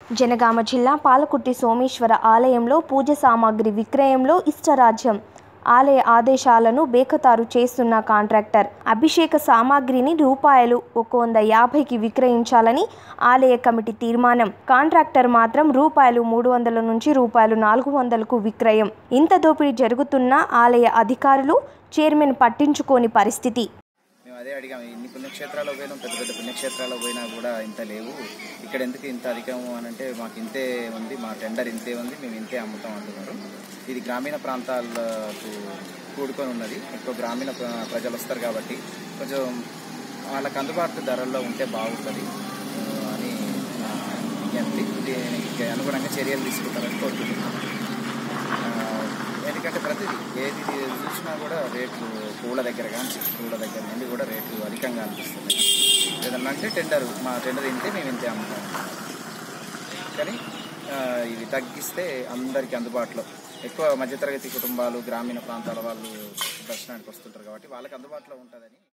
జనగామ జిల్లా పాలకుర్తి సోమేశ్వర ఆలయంలో పూజ సామాగ్రి విక్రయంలో ఇష్టరాజ్యం ఆలయ ఆదేశాలను బేఖతారు చేస్తున్న కాంట్రాక్టర్ అభిషేక సామాగ్రిని రూపాయలు ఒక వంద యాభైకి విక్రయించాలని ఆలయ కమిటీ తీర్మానం కాంట్రాక్టర్ మాత్రం రూపాయలు మూడు వందల నుంచి రూపాయలు నాలుగు వందలకు విక్రయం ఇంత దోపిడీ జరుగుతున్న ఆలయ అధికారులు చైర్మన్ పట్టించుకోని పరిస్థితి మేము అదే అడిగాము ఇన్ని పుణ్యక్షేత్రాలు పోయినాం పెద్ద పెద్ద పుణ్యక్షేత్రాలు పోయినా కూడా ఇంత లేవు ఇక్కడ ఎందుకు ఇంత అధికము అని అంటే మాకు ఇంతే ఉంది మా టెండర్ ఇంతే ఉంది మేము ఇంతే అమ్ముతాం అంటున్నారు ఇది గ్రామీణ ప్రాంతాలకు కూడుకొని ఉన్నది ఎక్కువ గ్రామీణ ప్ర- ప్రజలు వస్తారు కాబట్టి కొంచెం వాళ్ళకి అందుబాటు ధరల్లో ఉంటే బాగుంటుంది ఆ, అని నా విజ్ఞప్తి దీనికి అనుగుణంగా చర్యలు తీసుకుంటారని కోరుకుంటున్నాను ఆ, ఎందుకంటే ప్రతిదీ ఏది చూసినా కూడా రేట్లు పూల దగ్గర కానీ పూల దగ్గర నుండి కూడా రేట్లు అధికంగా అనిపిస్తున్నాయి ఏదన్నా అంటే టెండర్ మా టెండర్ ఇంతే మేము ఇంతే అమ్ముతాం కానీ ఆ, ఇవి తగ్గిస్తే అందరికీ అందుబాటులో ఎక్కువ మధ్యతరగతి కుటుంబాలు గ్రామీణ ప్రాంతాల వాళ్ళు దర్శనానికి వస్తుంటారు కాబట్టి వాళ్ళకి అందుబాటులో ఉంటుందని